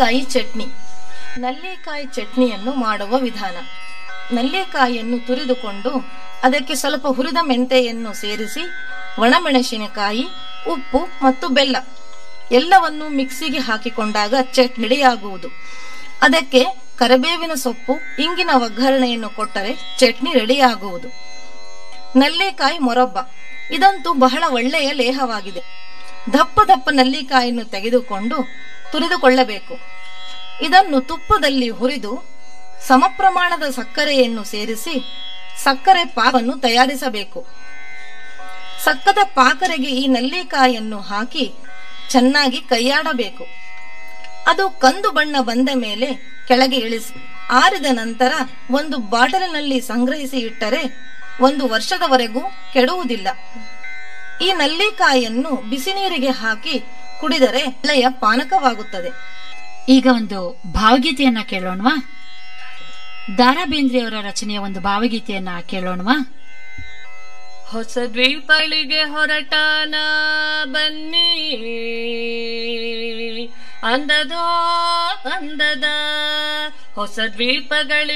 ನಲ್ಲಿಕಾಯಿ ಚಟ್ನಿ ನಲ್ಲಿಕಾಯಿ ಚಟ್ನಿಯನ್ನು ಮಾಡುವ ವಿಧಾನ ನಲ್ಲಿಕಾಯಿಯನ್ನು ತುರಿದುಕೊಂಡು ಅದಕ್ಕೆ ಸ್ವಲ್ಪ ಹುರಿದ ಮೆಂತೆಯನ್ನು ಸೇರಿಸಿ ಒಣಮೆಣಸಿನಕಾಯಿ ಉಪ್ಪು ಮತ್ತು ಬೆಲ್ಲ ಎಲ್ಲವನ್ನು ಮಿಕ್ಸಿಗೆ ಹಾಕಿಕೊಂಡಾಗ ಚಟ್ನಿ ರೆಡಿಯಾಗುವುದು ಅದಕ್ಕೆ ಕರಿಬೇವಿನ ಸೊಪ್ಪು ಇಂಗಿನ ಒಗ್ಗರಣೆಯನ್ನು ಕೊಟ್ಟರೆ ಚಟ್ನಿ ರೆಡಿಯಾಗುವುದು ನಲ್ಲಿಕಾಯಿ ಮೊರಬ್ಬ ಇದಂತೂ ಬಹಳ ಒಳ್ಳೆಯ ಲೇಹವಾಗಿದೆ ದಪ್ಪ ದಪ್ಪ ನಲ್ಲಿಕಾಯನ್ನು ತೆಗೆದುಕೊಂಡು ತುರಿದುಕೊಳ್ಳಬೇಕು ಇದನ್ನು ತುಪ್ಪದಲ್ಲಿ ಹುರಿದು ಸಮಪ್ರಮಾಣದ ಸಕ್ಕರೆಯನ್ನು ಸೇರಿಸಿ ಸಕ್ಕರೆ ಪಾಕವನ್ನು ತಯಾರಿಸಬೇಕು ಸಕ್ಕದ ಪಾಕರೆಗೆ ಈ ನಲ್ಲಿಕಾಯನ್ನು ಹಾಕಿ ಚೆನ್ನಾಗಿ ಕೈಯಾಡಬೇಕು ಅದು ಕಂದು ಬಣ್ಣ ಬಂದ ಮೇಲೆ ಕೆಳಗೆ ಇಳಿಸಿ ಆರಿದ ನಂತರ ಒಂದು ಬಾಟಲಿನಲ್ಲಿ ಸಂಗ್ರಹಿಸಿ ಇಟ್ಟರೆ ಒಂದು ವರ್ಷದವರೆಗೂ ಕೆಡುವುದಿಲ್ಲ ಈ ನಲ್ಲಿಕಾಯನ್ನು ಬಿಸಿ ನೀರಿಗೆ ಹಾಕಿ ಕುಡಿದರೆ ಒಳ್ಳೆಯ ಪಾನಕವಾಗುತ್ತದೆ ಈಗ ಒಂದು ಭಾವಗೀತೆಯನ್ನ ಕೇಳೋಣವಾ ದಾರಾ ಬೇಂದ್ರೆಯವರ ರಚನೆಯ ಒಂದು ಭಾವಗೀತೆಯನ್ನ ಕೇಳೋಣವಾ ಹೊಸ ದ್ವೀಪಳಿಗೆ ಹೊರಟಾನ ಬನ್ನಿ ಅಂದದ ಅಂದದ ಹೊಸ ದ್ವೀಪಗಳಿಗೆ